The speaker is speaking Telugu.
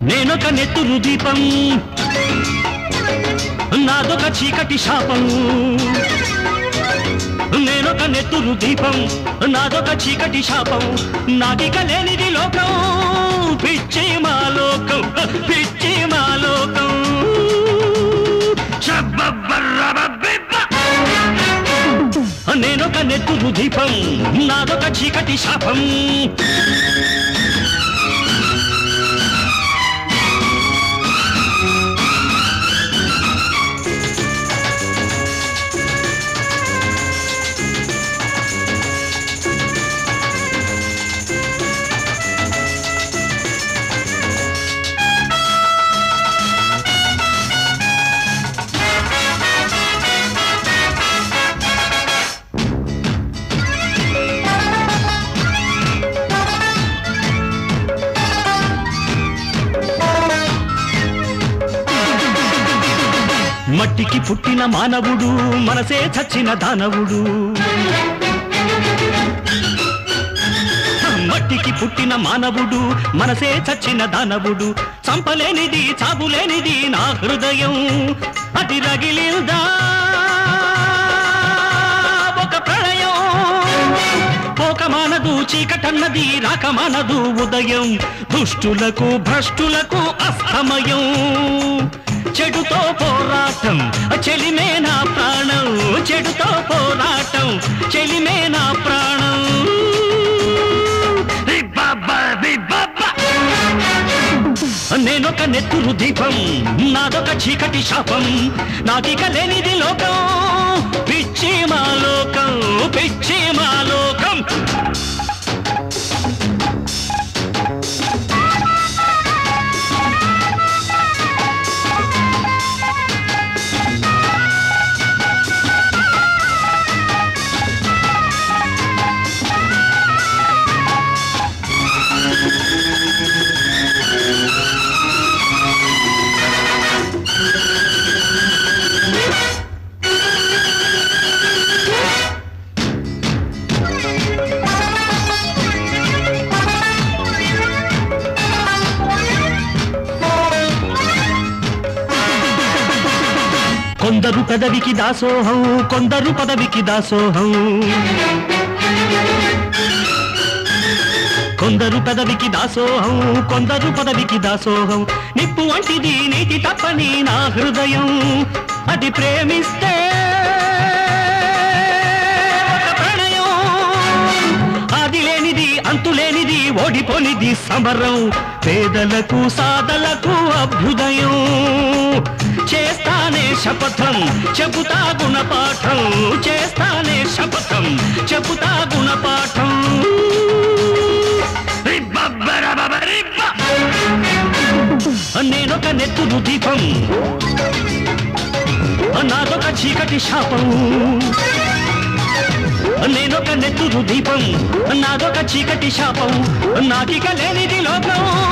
నేనొక నెత్తురు దీపం నాదొక చీకటి శాపం నేనొక నెత్తురు దీపం నాదొక చీకటి శాపం నాకిక లేనిది లోకం పిచ్చి మా లోకం పిచ్చి మా లోకం షబ్బబ్బర్రబబ్బిబ్బ. నేనొక నెత్తురు దీపం నాదొక చీకటి శాపం మట్టికి పుట్టిన మానవుడు మనసే చచ్చిన దానవుడు మట్టికి పుట్టిన మానవుడు మనసే చచ్చిన దానవుడు చంపలేనిది చాపులేనిది నా హృదయం అది రగిలిందా ఒక ప్రళయం పోకమానదు చీకటన్నది రాకమానదు ఉదయం దుష్టులకు భ్రష్టులకు అస్తమయం చెడుతో పోరాటం చెలిమే నా ప్రాణం చెడుతో పోరాటం చెలిమే నా ప్రాణం రిబ్బబ్బ, రిబ్బబ్బ. నేనొక నెత్తురు దీపం నాదొక చీకటి శాపం నాకిక లేనిది లోకం పిచ్చి మా లోకం పిచ్చి మా లోకం కొందరు పదవికి దాసోహం కొందరు పదవికి దాసోహం కొందరు పదవికి దాసోహం కొందరు పదవికి దాసోహం నిప్పు వంటిది నీతి తప్పని నా హృదయం అది ప్రేమిస్తే ఒక ప్రణయం ఆది లేనిది అంతులేనిది ఓడిపోనిది సమరం పేదలకు సాదలకు అభ్యుదయం చేస్తానే శపథం చెబుతా గుణపాఠం చేస్తానే శపథం చెబుతా గుణపాఠం రిబ్బబ్బరబబరిబ్బ. నేనొక నెత్తురు దీపం నాదొక చీకటి శాపం నేనొక నెత్తురు దీపం నాదొక చీకటి శాపం నాకిక లేనిది లోకం